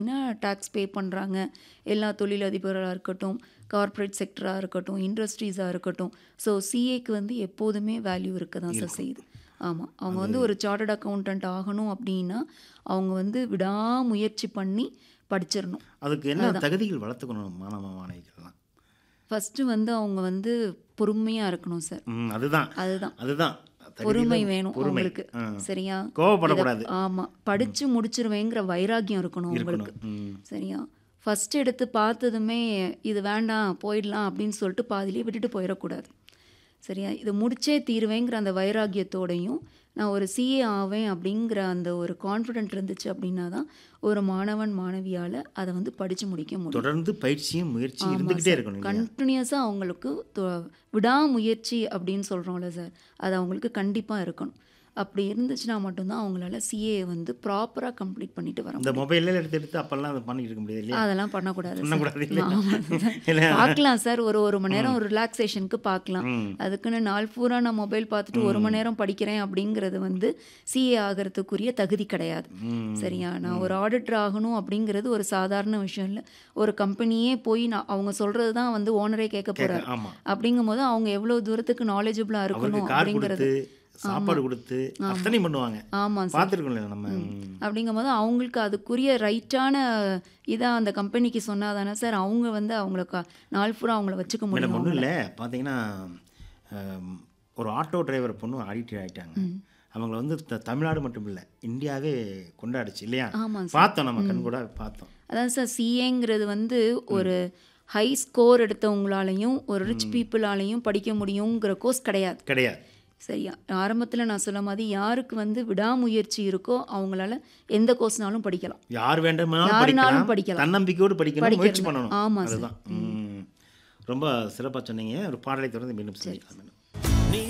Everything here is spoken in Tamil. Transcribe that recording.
என்ன டாக்ஸ் பே பண்ணுறாங்க எல்லா தொழிலதிபராக இருக்கட்டும் கார்ப்பரேட் செக்டராக இருக்கட்டும் இண்டஸ்ட்ரீஸாக இருக்கட்டும் ஸோ சிஏக்கு வந்து எப்போதுமே வேல்யூ இருக்க தான் சார் செய்யுது ஆமாம் அவங்க வந்து ஒரு சார்ட்டர்ட் அக்கௌண்டன்ட் ஆகணும் அப்படின்னா அவங்க வந்து விடாமுயற்சி பண்ணி படிச்சிடணும் அதுக்கு என்ன தகுதிகள் வளர்த்துக்கணும் மாணவ மாணவிகள்லாம் ஃபஸ்ட்டு வந்து அவங்க வந்து பொறுமையாக இருக்கணும் சார் ம் அதுதான் அதுதான் அதுதான் தகுதிகள் பொறுமை வேணும் பொறுமை அவங்களுக்கு ஆ. சரியா கோவப்படக்கூடாது ஆமா படிச்சு முடிச்சிருவேங்கிற வைராக்கியம் இருக்கணும் உங்களுக்கு ம் சரியா ஃபர்ஸ்ட் எடுத்து பார்த்ததுமே இது வேண்டாம் போயிடலாம் அப்படின்னு சொல்லிட்டு பாதியிலே விட்டுட்டு போயிடக்கூடாது சரியா இதை முடிச்சே தீருவேங்கிற அந்த வைராக்கியத்தோடையும் நான் ஒரு சிஏ ஆவேன் அப்படிங்கிற அந்த ஒரு கான்ஃபிடென்ட் இருந்துச்சு அப்படின்னா தான் ஒரு மாணவன் மாணவியால் அதை வந்து படித்து முடிக்க முடியும் தொடர்ந்து பயிற்சியும் முயற்சியும் இருந்துக்கிட்டே இருக்கணும் இல்லையா? கண்டினியூஸாக அவங்களுக்கு தொ- விடாமுயற்சி அப்படின்னு சொல்கிறோம்ல சார் அது அவங்களுக்கு கண்டிப்பாக இருக்கணும் அப்படி இருந்துச்சுன்னா மட்டும்தான் அவங்களால சிஏ வந்து ப்ராப்பராக கம்ப்ளீட் பண்ணிட்டு வர இந்த மொபைல்ல எடுத்து எடுத்து அப்பெல்லாம் அதை பண்ணிட்டு இருக்க முடியாது இல்லையா அதெல்லாம் பண்ணக்கூடாது சார். பண்ணக்கூடாது இல்லையா? ஆமா சார். இல்லையா? பார்க்கலாம் சார் ஒரு ஒரு மணி நேரம் ஒரு ரிலாக்ஸேஷனுக்கு பார்க்கலாம் ம். அதுக்குன்னு நாள் பூரா நான் மொபைல் பார்த்துட்டு ஒரு மணி நேரம் படிக்கிறேன் அப்படிங்கிறது வந்து சிஏ ஆகிறதுக்குரிய தகுதி கிடையாது ம். சரியா நான் ஒரு ஆடிட்டர் ஆகணும் அப்படிங்கிறது ஒரு சாதாரண விஷயம் இல்லை ஒரு கம்பெனியே போய் நான் அவங்க சொல்றது தான் வந்து ஓனரே கேட்க போறாரு ஆமா அப்படிங்கும்போது அவங்க எவ்வளவு தூரத்துக்கு நாலேஜபிளாக அவருக்கு இருக்கணும் கார் அப்படிங்கிறது கொடுத்து சாப்பாடு கொடுத்து அத்தனை பண்ணுவாங்க ஆமாம் சார் பார்த்துருக்கோம்ல நம்ம ம். அப்படிங்கும்போது அவங்களுக்கு அதுக்குரிய ரைட்டான இதாக அந்த கம்பெனிக்கு சொன்னால் தானே சார் அவங்க வந்து அவங்கள க- நாள் பூரா அவங்கள வச்சுக்க மேடம் முடியும் ஒன்றும் இல்லை பார்த்தீங்கன்னா ஆம், ஒரு ஆட்டோ டிரைவர் பொண்ணு ஆடிட்டர் ஆயிட்டாங்க அவங்கள வந்து த- தமிழ்நாடு மட்டும் இல்லை இந்தியாவே கொண்டாடுச்சு இல்லையா ஆமாம் சார் பார்த்தோம் நம்ம கண் கூட பார்த்தோம் அதான் சார் சிஏங்கிறது வந்து ஒரு ஹை ஸ்கோர் எடுத்தவங்களாலையும் ஒரு ரிச் பீப்புளாலையும் படிக்க முடியுங்கிற கோர்ஸ் கிடையாது கிடையாது சரியா ஆரம்பத்தில் நான் சொன்ன மாதிரி யாருக்கு வந்து விடாமுயற்சி இருக்கோ அவங்களால எந்த கோர்ஸ்னாலும் படிக்கலாம் யார் வேண்டுமானாலும் யாருனாலும் படிக்கலாம் படிக்கலாம். தன்னம்பிக்கையோடு படிக்கணும் படிக்கிறது. முயற்சி பண்ணணும் ஆமா சார். அதுதான் ம். ரொம்ப சிறப்பாக சொன்னீங்க ஒரு பாடலை தொடர்ந்து மீண்டும் சந்திக்கலாம் மேடம்